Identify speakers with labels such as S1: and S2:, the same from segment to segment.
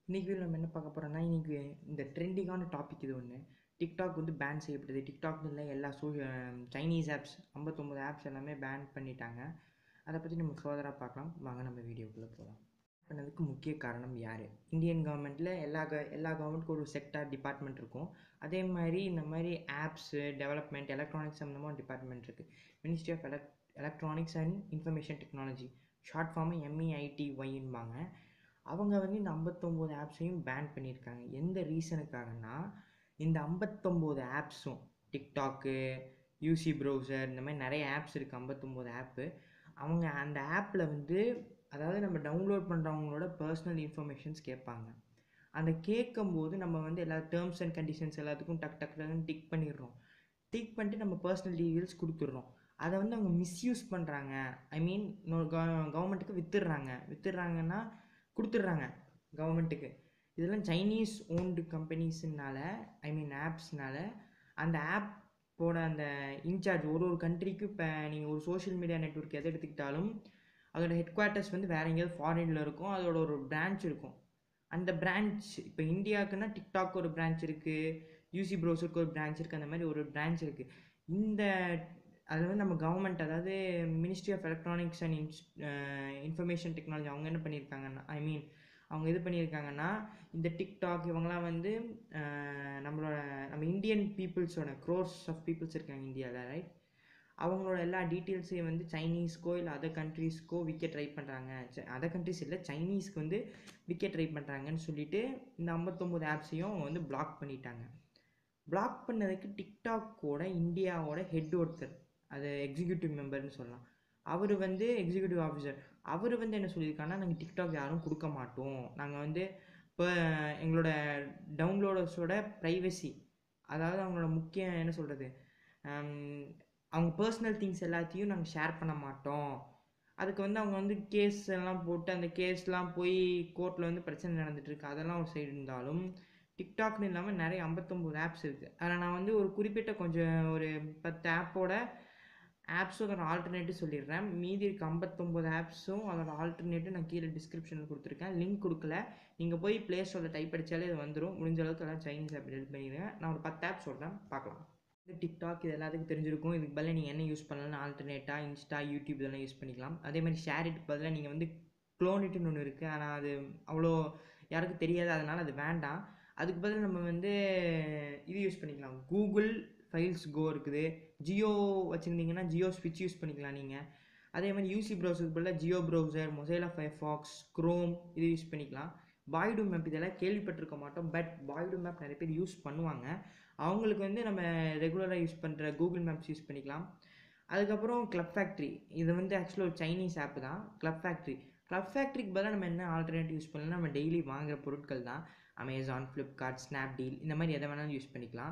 S1: இன்றைக்கி நம்ம என்ன பார்க்க போகிறோம்னா இன்றைக்கி இந்த ட்ரெண்டிங்கான டாபிக் இது ஒன்று டிக்டாக் வந்து பேன் செய்யப்படுது டிக்டாக்னு இல்லை எல்லா சோ சைனீஸ் ஆப்ஸ் ஐம்பத்தொம்போது ஆப்ஸ் எல்லாமே பேன் பண்ணிட்டாங்க அதை பற்றி நம்ம ஃபர்தராக பார்க்கலாம் வாங்க நம்ம வீடியோக்குள்ளே போகலாம் பண்ணதுக்கு முக்கிய காரணம் யார் இந்தியன் கவர்மெண்ட்டில் எல்லா க எல்லா கவர்மெண்ட்டுக்கும் ஒரு செக்டார் டிபார்ட்மெண்ட் இருக்கும் அதே மாதிரி இந்த மாதிரி ஆப்ஸு டெவலப்மெண்ட் எலக்ட்ரானிக்ஸ் சம்மந்தமாக டிபார்ட்மெண்ட் இருக்குது மினிஸ்ட்ரி ஆஃப் எலக் electronics and information technology short form MEIT ஒய்ன்பாங்க அவங்க வந்து இந்த ஐம்பத்தொம்போது ஆப்ஸையும் பேன் பண்ணியிருக்காங்க எந்த ரீசனுக்காகனா இந்த ஐம்பத்தொம்போது ஆப்ஸும் டிக்டாக்கு யூசி ப்ரௌசர் இந்த மாதிரி நிறைய ஆப்ஸ் இருக்குது ஐம்பத்தொம்போது ஆப்பு அவங்க அந்த ஆப்பில் வந்து அதாவது நம்ம டவுன்லோட் பண்ணுறவங்களோட பர்சனல் இன்ஃபர்மேஷன்ஸ் கேட்பாங்க அந்த கேட்கும்போது நம்ம வந்து எல்லா டேர்ம்ஸ் அண்ட் கண்டிஷன்ஸ் எல்லாத்துக்கும் டக் டக் டக்குன்னு டிக் பண்ணிடுறோம் டிக் பண்ணிட்டு நம்ம பர்சனல் டீட்டெயில்ஸ் கொடுத்துட்றோம் அதை வந்து அவங்க மிஸ்யூஸ் பண்ணுறாங்க ஐ மீன் கவர்மெண்ட்டுக்கு வித்துடுறாங்க வித்துடுறாங்கன்னா கொடுத்துட்றாங்க கவர்மெண்ட்டுக்கு இதெல்லாம் சைனீஸ் ஓன்டு கம்பெனிஸ்னால ஐ மீன் ஆப்ஸ்னால அந்த ஆப்போட அந்த இன்சார்ஜ் ஒரு ஒரு கண்ட்ரிக்கு இப்போ நீங்கள் ஒரு சோஷியல் மீடியா நெட்ஒர்க் எதை எடுத்துக்கிட்டாலும் அதோட ஹெட் குவார்ட்டர்ஸ் வந்து வேறு எங்கேயாவது ஃபாரினில் இருக்கும் அதோட ஒரு பிரான்ச் இருக்கும் அந்த பிரான்ச் இப்போ இந்தியாவுக்குன்னா டிக்டாக் ஒரு பிரான்ச் இருக்குது யூசி ப்ரௌசருக்கு ஒரு பிரான்ச் இருக்குது அந்த மாதிரி ஒரு பிரான்ச் இருக்குது இந்த அதில் வந்து நம்ம கவர்மெண்ட் அதாவது மினிஸ்ட்ரி ஆஃப் எலக்ட்ரானிக்ஸ் அண்ட் இன்ஸ் இன்ஃபர்மேஷன் டெக்னாலஜி அவங்க என்ன பண்ணியிருக்காங்கன்னா ஐ மீன் அவங்க இது பண்ணியிருக்காங்கன்னா இந்த டிக்டாக் இவங்கெல்லாம் வந்து நம்மளோட நம்ம இந்தியன் பீப்புள்ஸோட க்ரோர்ஸ் ஆஃப் பீப்புள்ஸ் இருக்காங்க இந்தியாவில் ரைட் அவங்களோட எல்லா டீட்டெயில்ஸையும் வந்து சைனீஸ்க்கோ இல்லை அதர் கண்ட்ரீஸ்க்கோ விற்க ட்ரை பண்ணுறாங்க அதர் கண்ட்ரீஸ் இல்லை சைனீஸ்க்கு வந்து விற்க ட்ரை பண்ணுறாங்கன்னு சொல்லிட்டு இந்த ஐம்பத்தொம்போது ஆப்ஸையும் வந்து பிளாக் பண்ணிட்டாங்க பிளாக் பண்ணதுக்கு டிக்டாக்கோட இந்தியாவோட ஹெட் ஒருத்தர் அது எக்ஸிக்யூட்டிவ் மெம்பர்னு சொல்லலாம் அவர் வந்து எக்ஸிக்யூட்டிவ் ஆஃபீஸர் அவர் வந்து என்ன சொல்லியிருக்காங்கன்னா நாங்கள் டிக்டாக் யாரும் கொடுக்க மாட்டோம் நாங்கள் வந்து இப்போ எங்களோட டவுன்லோடர்ஸோட ப்ரைவசி அதாவது அவங்களோட முக்கிய என்ன சொல்கிறது அவங்க பர்சனல் திங்ஸ் எல்லாத்தையும் நாங்கள் ஷேர் பண்ண மாட்டோம் அதுக்கு வந்து அவங்க வந்து கேஸ் எல்லாம் போட்டு அந்த கேஸ்லாம் போய் கோர்ட்டில் வந்து பிரச்சனை நடந்துகிட்ருக்கு அதெல்லாம் ஒரு சைடு இருந்தாலும் டிக்டாக்னு இல்லாமல் நிறைய ஐம்பத்தொம்போது ஆப்ஸ் இருக்குது அதில் நான் வந்து ஒரு குறிப்பிட்ட கொஞ்சம் ஒரு பத்து ஆப்போட ஆப்ஸும் அதோட ஆல்டர்னேட்டிவ் சொல்லிடுறேன் மீதி இருக்க ஐம்பத்தொம்போது ஆப்ஸும் அதோட ஆல்டர்னேட்டிவ் நான் கீழே டிஸ்கிரிப்ஷனில் கொடுத்துருக்கேன் லிங்க் கொடுக்கல நீங்கள் போய் ப்ளே ஸ்டோரில் டைப் அடித்தாலே இது வந்துடும் முடிஞ்ச அளவுக்கு எல்லாம் சைனீஸ் ஆப் டெலிட் பண்ணிடுங்க நான் ஒரு பத்து ஆப் சொல்கிறேன் பார்க்கலாம் இந்த டிக்டாக் இது எல்லாத்துக்கும் தெரிஞ்சிருக்கும் இதுக்கு பதிலாக நீங்கள் என்ன யூஸ் பண்ணலாம் ஆல்டர்னேட்டாக இன்ஸ்டா யூடியூப் இதெல்லாம் யூஸ் பண்ணிக்கலாம் அதே மாதிரி ஷேரிட் பதிலாக நீங்கள் வந்து க்ளோனிட்டுன்னு ஒன்று இருக்குது ஆனால் அது அவ்வளோ யாருக்கும் தெரியாது அதனால் அது வேண்டாம் அதுக்கு பதில் நம்ம வந்து இது யூஸ் பண்ணிக்கலாம் கூகுள் ஃபைல்ஸ் கோ இருக்குது ஜியோ வச்சுருந்தீங்கன்னா ஜியோ ஸ்விட்ச் யூஸ் பண்ணிக்கலாம் நீங்கள் அதே மாதிரி யூசி ப்ரௌசருக்கு பதிலாக Jio browser Mozilla Firefox Chrome இது யூஸ் பண்ணிக்கலாம் பாய்டு மேப் இதெல்லாம் கேள்விப்பட்டிருக்க மாட்டோம் பட் பாய்டு மேப் நிறைய பேர் யூஸ் பண்ணுவாங்க அவங்களுக்கு வந்து நம்ம ரெகுலராக யூஸ் பண்ணுற கூகுள் மேப்ஸ் யூஸ் பண்ணிக்கலாம் அதுக்கப்புறம் கிளப் ஃபேக்ட்ரி இது வந்து ஆக்சுவலாக ஒரு சைனீஸ் ஆப் தான் கிளப் ஃபேக்ட்ரி கிளப் ஃபேக்ட்ரிக்கு பதிலாக நம்ம என்ன ஆல்டர்னேட்டிவ் யூஸ் பண்ணலாம் நம்ம டெய்லி வாங்குகிற பொருட்கள் தான் அமேசான் ஃப்ளிப்கார்ட் ஸ்னாப்டீல் இந்த மாதிரி எதை வேணாலும் யூஸ் பண்ணிக்கலாம்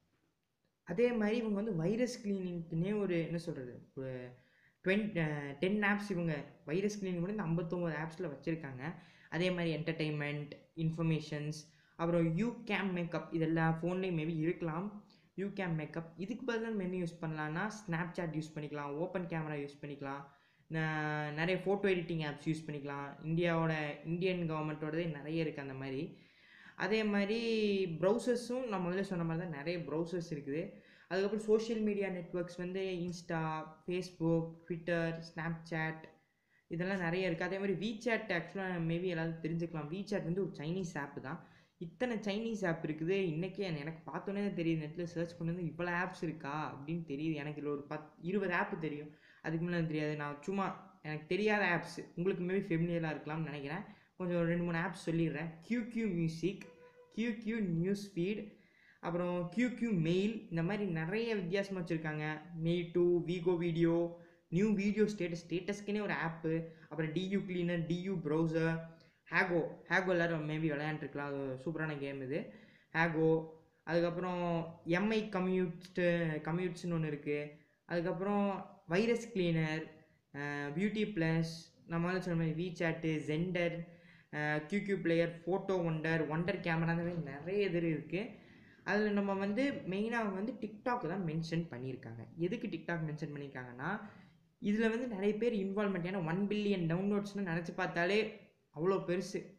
S1: அதே மாதிரி இவங்க வந்து வைரஸ் கிளீனிங்க்குனே ஒரு என்ன சொல்கிறது ஒரு டுவெண்ட் டென் ஆப்ஸ் இவங்க வைரஸ் கிளீனிங் கூட இந்த ஐம்பத்தொம்போது ஆப்ஸில் வச்சுருக்காங்க அதே மாதிரி என்டர்டெயின்மெண்ட் இன்ஃபர்மேஷன்ஸ் அப்புறம் யூ கேம் மேக்கப் இதெல்லாம் ஃபோன்லேயும் மேபி இருக்கலாம் யூ கேம் மேக்கப் இதுக்கு பதிலாக நம்ம என்ன யூஸ் பண்ணலான்னா ஸ்னாப் சாட் யூஸ் பண்ணிக்கலாம் ஓப்பன் கேமரா யூஸ் பண்ணிக்கலாம் நிறைய ஃபோட்டோ எடிட்டிங் ஆப்ஸ் யூஸ் பண்ணிக்கலாம் இந்தியாவோட இந்தியன் கவர்மெண்ட்டோடதே நிறைய இருக்குது அந்த மாதிரி அதே மாதிரி ப்ரௌசர்ஸும் நான் முதல்ல சொன்ன மாதிரி தான் நிறைய ப்ரௌசர்ஸ் இருக்குது அதுக்கப்புறம் சோஷியல் மீடியா நெட்ஒர்க்ஸ் வந்து Insta Facebook Twitter Snapchat இதெல்லாம் நிறைய இருக்குது அதே மாதிரி வீசாட் ஆக்சுவலாக மேபி எல்லாரும் தெரிஞ்சுக்கலாம் வீசாட் வந்து ஒரு சைனீஸ் ஆப் தான் இத்தனை சைனீஸ் ஆப் இருக்குது இன்றைக்கே எனக்கு பார்த்தோன்னே தான் தெரியுது நெட்டில் சர்ச் பண்ணது இவ்வளோ ஆப்ஸ் இருக்கா அப்படின்னு தெரியுது எனக்கு இதில் ஒரு பத் இருபது ஆப் தெரியும் அதுக்கு முன்னே தெரியாது நான் சும்மா எனக்கு தெரியாத ஆப்ஸ் உங்களுக்கு மேபி ஃபெமிலியராக இருக்கலாம்னு நினைக்கிறேன் கொஞ்சம் ரெண்டு மூணு ஆப்ஸ் சொல்லிடுறேன் Q music Q news feed அப்புறம் கியூ மெயில் இந்த மாதிரி நிறைய வித்தியாசமாக வச்சுருக்காங்க Meitu Vigo video new video status ஸ்டேட்டஸ்க்குனே ஒரு ஆப்பு அப்புறம் DU cleaner DU browser Hago Hago எல்லோரும் மேபி விளையாண்டுருக்கலாம் அது சூப்பரான கேம் இது ஹேகோ அதுக்கப்புறம் எம்ஐ கம்யூட்ஸ்ட்டு கம்யூட்ஸ்னு ஒன்று இருக்குது அதுக்கப்புறம் வைரஸ் கிளீனர் பியூட்டி ப்ளஸ் நம்ம சொன்ன மாதிரி WeChat Xender QQ player photo wonder wonder camera அந்த மாதிரி நிறைய இது இருக்குது அதில் நம்ம வந்து மெயினாக அவங்க வந்து டிக்டாக் தான் மென்ஷன் பண்ணியிருக்காங்க எதுக்கு டிக்டாக் மென்ஷன் பண்ணியிருக்காங்கன்னா இதில் வந்து நிறைய பேர் இன்வால்மெண்ட் ஏன்னா ஒன் பில்லியன் டவுன்லோட்ஸ்னு நினச்சி பார்த்தாலே அவ்வளோ பெருசு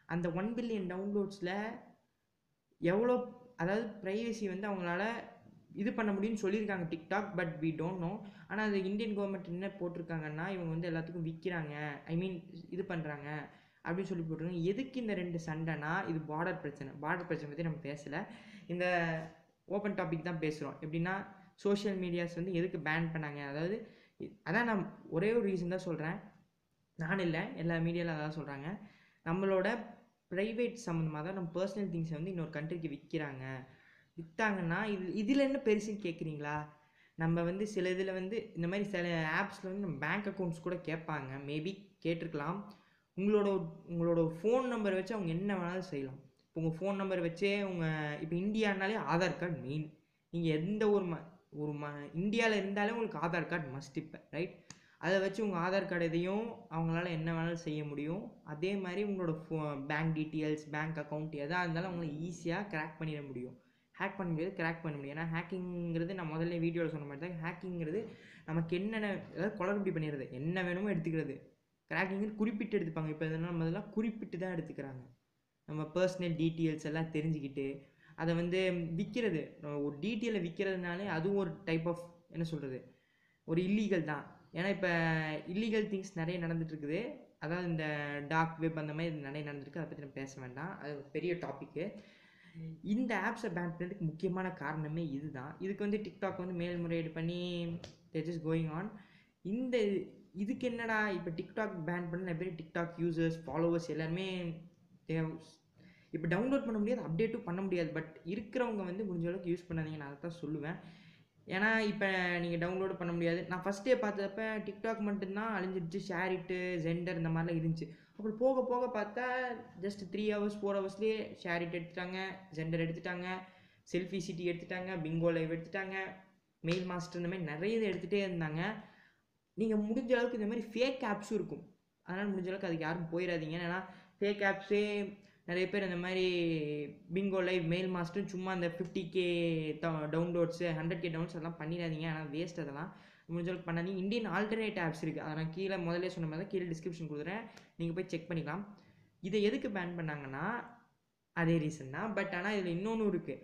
S1: அந்த ஒன் பில்லியன் டவுன்லோட்ஸில் எவ்வளோ அதாவது ப்ரைவசி வந்து அவங்களால இது பண்ண முடியும்னு சொல்லியிருக்காங்க TikTok but we don't know ஆனால் அது இந்தியன் கவர்மெண்ட் என்ன போட்டிருக்காங்கன்னா இவங்க வந்து எல்லாத்துக்கும் விற்கிறாங்க ஐ மீன் இது பண்ணுறாங்க அப்படின்னு சொல்லி போட்டிருக்காங்க எதுக்கு இந்த ரெண்டு சண்டைனா இது பார்டர் பிரச்சனை பார்டர் பிரச்சனை பற்றி நம்ம பேசலை இந்த ஓப்பன் டாபிக் தான் பேசுகிறோம் எப்படின்னா சோஷியல் மீடியாஸ் வந்து எதுக்கு பேன் பண்ணாங்க அதாவது இ- அதான் நான் ஒரே ஒரு ரீசன் தான் சொல்கிறேன் நான் இல்லை எல்லா மீடியாவில் அதான் சொல்கிறாங்க நம்மளோட ப்ரைவேட் சம்மந்தமாக தான் நம்ம பர்சனல் திங்ஸை வந்து இன்னொரு கண்ட்ரிக்கு விற்கிறாங்க விற்றாங்கன்னா இது இதில் என்ன பெருசுன்னு கேட்குறீங்களா நம்ம வந்து சில இதில் வந்து இந்த மாதிரி சில ஆப்ஸில் வந்து நம்ம பேங்க் அக்கௌண்ட்ஸ் கூட கேட்பாங்க மேபி கேட்டிருக்கலாம் உங்களோட உங்களோட ஃபோன் நம்பர் வச்சு அவங்க என்ன வேணாலும் செய்யலாம் இப்போ உங்கள் ஃபோன் நம்பர் வச்சே உங்கள் இப்போ இந்தியானாலே ஆதார் கார்டு மெயின் நீங்கள் எந்த ஒரு ம ஒரு ம இந்தியாவில் இருந்தாலே உங்களுக்கு ஆதார் கார்டு மஸ்ட் இப்போ ரைட் அதை வச்சு உங்கள் ஆதார் கார்டு எதையும் அவங்களால என்ன வேணாலும் செய்ய முடியும் அதே மாதிரி உங்களோட ஃபோ பேங்க் டீட்டெயில்ஸ் பேங்க் அக்கௌண்ட் எதாக இருந்தாலும் அவங்கள ஈஸியாக கிராக் பண்ணிட முடியும் ஹேக் பண்ண முடியாது கிராக் பண்ண முடியும் ஏன்னா ஹேக்கிங்கிறது நான் முதல்ல வீடியோவில் சொன்ன மாதிரி தான் ஹேக்கிங்கிறது நமக்கு என்னென்ன அதாவது குளறுபடி பண்ணிடுறது என்ன வேணுமோ எடுத்துக்கிறது கிராக்கிங்னு குறிப்பிட்டு எடுத்துப்பாங்க இப்போ இதெல்லாம் நம்ம இதெல்லாம் குறிப்பிட்டு தான் எடுத்துக்கிறாங்க நம்ம பர்சனல் டீட்டெயில்ஸ் எல்லாம் தெரிஞ்சுக்கிட்டு அதை வந்து விற்கிறது ஒரு டீட்டெயிலை விற்கிறதுனாலே அதுவும் ஒரு டைப் ஆஃப் என்ன சொல்கிறது ஒரு இல்லீகல் தான் ஏன்னா இப்போ இல்லீகல் திங்ஸ் நிறைய நடந்துட்டு இருக்குது அதாவது இந்த டார்க் வெப் அந்த மாதிரி நிறைய நடந்திருக்கு அதை பற்றி நம்ம பேச வேண்டாம் அது ஒரு பெரிய டாப்பிக்கு இந்த ஆப்ஸை பேன் பண்ணதுக்கு முக்கியமான காரணமே இதுதான் இதுக்கு வந்து டிக்டாக் வந்து மேல்முறையீடு பண்ணி இஸ் கோயிங் ஆன் இந்த இதுக்கு என்னடா இப்போ டிக்டாக் பேன் பண்ண நிறைய பேர் டிக்டாக் யூசர்ஸ் ஃபாலோவர்ஸ் எல்லாருமே இப்போ டவுன்லோட் பண்ண முடியாது அப்டேட்டும் பண்ண முடியாது பட் இருக்கிறவங்க வந்து முடிஞ்ச அளவுக்கு யூஸ் பண்ணாதீங்க நான் அதை தான் சொல்லுவேன் ஏன்னா இப்போ நீங்கள் டவுன்லோட் பண்ண முடியாது நான் ஃபஸ்ட்டே பார்த்தப்ப டிக்டாக் மட்டும்தான் அழிஞ்சிருச்சு ஷேரிட்டு ஜெண்டர் இந்த மாதிரிலாம் இருந்துச்சு அப்புறம் போக போக பார்த்தா ஜஸ்ட் த்ரீ ஹவர்ஸ் ஃபோர் ஹவர்ஸ்லேயே ஷேரிட் எடுத்துட்டாங்க ஜெண்டர் எடுத்துட்டாங்க செல்ஃபி சிட்டி எடுத்துட்டாங்க பிங்கோ லைவ் எடுத்துட்டாங்க மெயில் மாஸ்டர் இந்த மாதிரி நிறைய இது எடுத்துகிட்டே இருந்தாங்க நீங்கள் முடிஞ்ச அளவுக்கு இந்த மாதிரி ஃபேக் ஆப்ஸும் இருக்கும் அதனால் முடிஞ்ச அளவுக்கு அதுக்கு யாரும் போயிடாதீங்க ஏன்னா ஃபேக் ஆப்ஸே நிறைய பேர் இந்த மாதிரி பிங்கோ லைவ் மெயில் மாஸ்டரும் சும்மா அந்த fifty K downloads hundred K downloads அதெல்லாம் பண்ணிடாதீங்க ஆனால் வேஸ்ட் அதெல்லாம் முடிஞ்ச அளவுக்கு பண்ணாதீங்க இந்தியன் ஆல்டர்னேட் ஆப்ஸ் இருக்குது அதை நான் கீழே முதல்ல சொன்ன மாதிரி தான் கீழே டிஸ்கிரிப்ஷன் கொடுக்குறேன் நீங்கள் போய் செக் பண்ணிக்கலாம் இதை எதுக்கு பேன் பண்ணாங்கன்னா அதே ரீசன் தான் பட் ஆனால் இதில் இன்னொன்று இருக்குது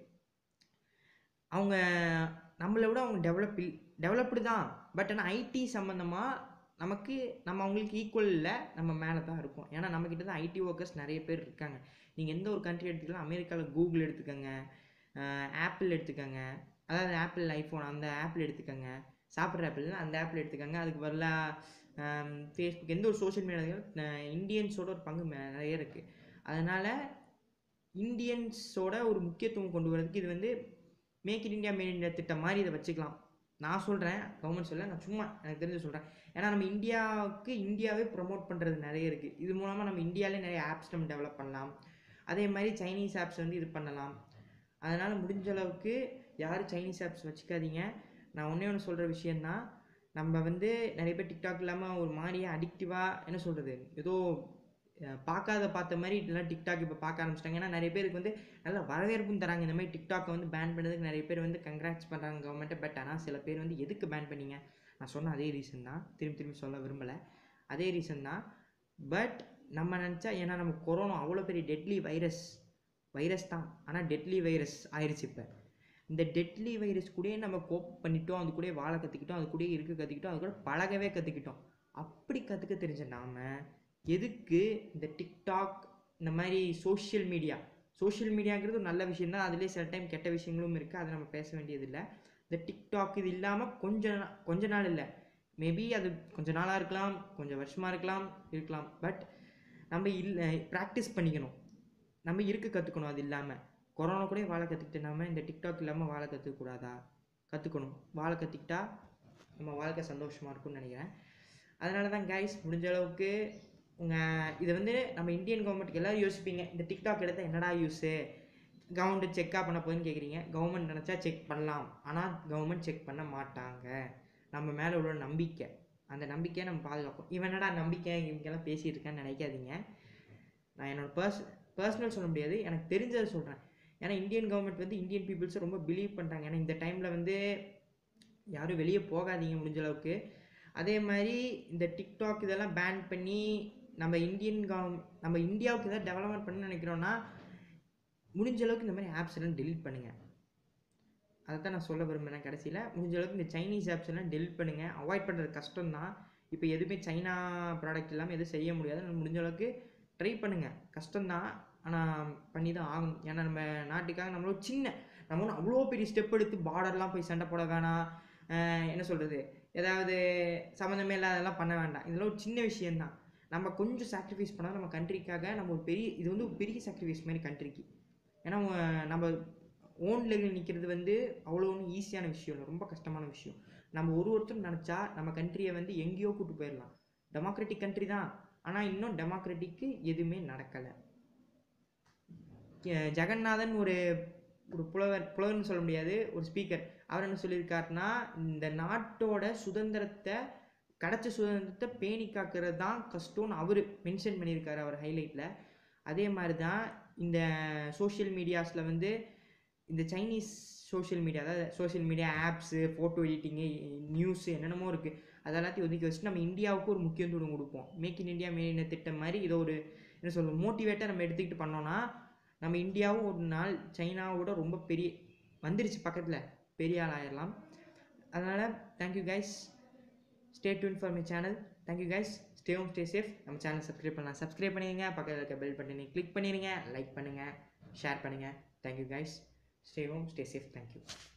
S1: அவங்க நம்மளை விட அவங்க டெவலப் டெவலப்டு தான் பட் ஆனால் ஐடி சம்மந்தமாக நமக்கு நம்ம அவங்களுக்கு ஈக்குவல் இல்லை நம்ம மேலே தான் இருக்கோம் ஏன்னா நம்மக்கிட்ட தான் ஐடி ஒர்க்கர்ஸ் நிறைய பேர் இருக்காங்க நீங்கள் எந்த ஒரு கண்ட்ரி எடுத்துக்கலாம் அமெரிக்காவில் கூகுள் எடுத்துக்கோங்க ஆப்பிள் எடுத்துக்கோங்க அதாவது ஆப்பிள் ஐஃபோன் அந்த ஆப்பிள் எடுத்துக்கோங்க சாப்பிட்ற ஆப்பிள் அந்த ஆப்பிள் எடுத்துக்கோங்க அதுக்கு பதிலாக ஃபேஸ்புக் எந்த ஒரு சோஷியல் மீடியா இந்தியன்ஸோட ஒரு பங்கு மே- நிறைய இருக்குது அதனால் இந்தியன்ஸோட ஒரு முக்கியத்துவம் கொண்டு வரதுக்கு இது வந்து make in India made India திட்டம் மாதிரி இதை வச்சுக்கலாம் நான் சொல்கிறேன் கவர்மெண்ட் சொல்ல நான் சும்மா எனக்கு தெரிஞ்சு சொல்கிறேன் ஏன்னா நம்ம இந்தியாவுக்கு இந்தியாவே ப்ரமோட் பண்ணுறது நிறைய இருக்குது இது மூலமாக நம்ம இந்தியாவிலே நிறைய ஆப்ஸ் நம்ம டெவலப் பண்ணலாம் அதே மாதிரி சைனீஸ் ஆப்ஸ் வந்து இது பண்ணலாம் அதனால் முடிஞ்ச அளவுக்கு யாரும் சைனீஸ் ஆப்ஸ் வச்சுக்காதீங்க நான் ஒன்றே ஒன்று சொல்கிற விஷயந்தான் நம்ம வந்து நிறைய பேர் டிக்டாக் இல்லாமல் ஒரு மாதிரியே அடிக்டிவாக என்ன சொல்கிறது ஏதோ அஹ், பார்க்காத பார்த்த மாதிரி இதெல்லாம் டிக்டாக் இப்போ பார்க்க ஆரம்பிச்சிட்டாங்க ஏன்னா நிறைய பேருக்கு வந்து நல்ல வரவேற்பும் தராங்க இந்த மாதிரி டிக்டாக்கை வந்து பேன் பண்ணதுக்கு நிறைய பேர் வந்து கங்க்ராட்ஸ் பண்ணுறாங்க கவர்மெண்ட்டை பட் ஆனால் சில பேர் வந்து எதுக்கு பேன் பண்ணீங்க நான் சொன்ன அதே ரீசன் தான் திரும்பி திரும்பி சொல்ல விரும்பலை அதே ரீசன் தான் பட் நம்ம நினச்சா ஏன்னா நம்ம கொரோனா அவ்வளோ பெரிய டெட்லி வைரஸ் வைரஸ் தான் ஆனால் டெட்லி வைரஸ் ஆயிடுச்சு இப்போ இந்த டெட்லி வைரஸ் கூடயே நம்ம கோப் பண்ணிட்டோம் அது கூடயே வாழ கற்றுக்கிட்டோம் அது கூடயே இருக்க கற்றுக்கிட்டோம் அது கூட பழகவே கற்றுக்கிட்டோம் அப்படி கற்றுக்க தெரிஞ்ச நாம எதுக்கு இந்த டிக்டாக் இந்த மாதிரி சோஷியல் மீடியா சோஷியல் மீடியாங்கிறது ஒரு நல்ல விஷயம் தான் அதுலேயே சில டைம் கெட்ட விஷயங்களும் இருக்குது அதை நம்ம பேச வேண்டியதில்லை இந்த டிக்டாக் இது இல்லாமல் கொஞ்ச நா- கொஞ்ச நாள் இல்லை மேபி அது கொஞ்ச நாளாக இருக்கலாம் கொஞ்சம் வருஷமாக இருக்கலாம் இருக்கலாம் பட் நம்ம இல்லை ப்ராக்டிஸ் பண்ணிக்கணும் நம்ம இருக்க கற்றுக்கணும் அது இல்லாமல் கொரோனா கூட வாழ கற்றுக்கிட்டு நாம இந்த டிக்டாக் இல்லாமல் வாழ கற்றுக்கக்கூடாதா கற்றுக்கணும் வாழ கற்றுக்கிட்டா நம்ம வாழ்க்கை சந்தோஷமாக இருக்கும்னு நினைக்கிறேன் அதனால தான் கைஸ் முடிஞ்ச அளவுக்கு உங்கள் இதை வந்து நம்ம இந்தியன் கவர்மெண்ட்டுக்கு எல்லோரும் யோசிப்பீங்க இந்த டிக்டாக் எடுத்தால் என்னடா யூஸு கவர்மெண்ட் செக்காக பண்ண போகுதுன்னு கேட்குறீங்க கவர்மெண்ட் நினச்சா செக் பண்ணலாம் ஆனால் கவர்மெண்ட் செக் பண்ண மாட்டாங்க நம்ம மேலே உள்ள நம்பிக்கை அந்த நம்பிக்கையை நம்ம பாதுகாப்போம் இவன் என்னடா நம்பிக்கை இவங்கெல்லாம் பேசிகிட்டு இருக்கேன்னு நினைக்காதீங்க நான் என்னோட பர்ஸ் பர்சனல் சொல்ல முடியாது எனக்கு தெரிஞ்சதை சொல்கிறேன் ஏன்னா இந்தியன் கவர்மெண்ட் வந்து இந்தியன் பீப்புள்ஸை ரொம்ப பிலீவ் பண்ணுறாங்க ஏன்னா இந்த டைமில் வந்து யாரும் வெளியே போகாதீங்க முடிஞ்ச அளவுக்கு அதே மாதிரி இந்த டிக்டாக் இதெல்லாம் பேன் பண்ணி நம்ம இந்தியன் கவர்மெண்ட் நம்ம இந்தியாவுக்கு ஏதாவது டெவலப்மெண்ட் பண்ண நினைக்கிறோன்னா முடிஞ்ச அளவுக்கு இந்த மாதிரி ஆப்ஸ் எல்லாம் டெலீட் பண்ணுங்கள் அதை தான் நான் சொல்ல விரும்புகிறேன் கடைசியில் முடிஞ்ச அளவுக்கு இந்த சைனீஸ் ஆப்ஸ் எல்லாம் டெலிட் பண்ணுங்கள் அவாய்ட் பண்ணுறது கஷ்டம் தான் இப்போ எதுவுமே சைனா ப்ராடக்ட் இல்லாமல் எதுவும் செய்ய முடியாது அதனால முடிஞ்ச அளவுக்கு ட்ரை பண்ணுங்கள் கஷ்டம்தான் ஆனால் பண்ணி தான் ஆகணும் ஏன்னா நம்ம நாட்டுக்காக நம்மளோட சின்ன நம்ம ஒன்றும் அவ்வளோ பெரிய ஸ்டெப் எடுத்து பார்டர்லாம் போய் சண்டை போட வேணாம் அஹ் என்ன சொல்கிறது ஏதாவது சம்மந்தமே இல்லாததெல்லாம் பண்ண வேண்டாம் இதெல்லாம் ஒரு சின்ன விஷயந்தான் நம்ம கொஞ்சம் சாக்ரிஃபைஸ் பண்ணால் நம்ம கண்ட்ரிக்காக நம்ம ஒரு பெரிய இது வந்து ஒரு பெரிய சாக்ரிஃபைஸ் மாதிரி கண்ட்ரிக்கு ஏன்னா அஹ் நம்ம ஓன் லெவலில் நிற்கிறது வந்து அவ்வளோ ஒன்றும் ஈஸியான விஷயம் இல்லை ரொம்ப கஷ்டமான விஷயம் நம்ம ஒரு ஒருத்தரும் நினச்சா நம்ம கண்ட்ரியை வந்து எங்கேயோ கூட்டு போயிடலாம் டெமோக்ராட்டிக் கண்ட்ரி தான் ஆனால் இன்னும் டெமோக்ராட்டிக்கு எதுவுமே நடக்கலை ஜெகநாதன் ஒரு ஒரு புலவர் புலவர்னு சொல்ல முடியாது ஒரு ஸ்பீக்கர் அவர் என்ன சொல்லியிருக்காருன்னா இந்த நாட்டோட சுதந்திரத்தை கிடைச்ச சுதந்திரத்தை பேணி காக்கிறது தான் கஷ்டம்னு அவர் மென்ஷன் பண்ணியிருக்காரு அவர் ஹைலைட்டில் அதே மாதிரி தான் இந்த சோஷியல் மீடியாஸில் வந்து இந்த சைனீஸ் சோஷியல் மீடியா அதாவது social media apps photo editing news என்னென்னமோ இருக்குது அதெல்லாத்தையும் ஒதுக்கி வச்சுட்டு நம்ம இந்தியாவுக்கு ஒரு முக்கியத்துவம் கொடுப்போம் make in India made in திட்டம் மாதிரி இதை ஒரு என்ன சொல்றது மோட்டிவேட்டாக நம்ம எடுத்துக்கிட்டு பண்ணோன்னா நம்ம இந்தியாவும் ஒரு நாள் சைனாவோட ரொம்ப பெரிய வந்துருச்சு பக்கத்தில் பெரிய ஆள் ஆயிடலாம் அதனால் thank you guys stay tune for my channel thank you guys stay home stay safe நம்ம சேனல் சப்ஸ்கிரைப் பண்ணலாம் சப்ஸ்கிரைப் பண்ணிடுங்க பக்கத்தில் இருக்க பெல் பட்டனை கிளிக் பண்ணிடுங்க லைக் பண்ணுங்கள் ஷேர் பண்ணுங்கள் thank you guys stay home stay safe thank you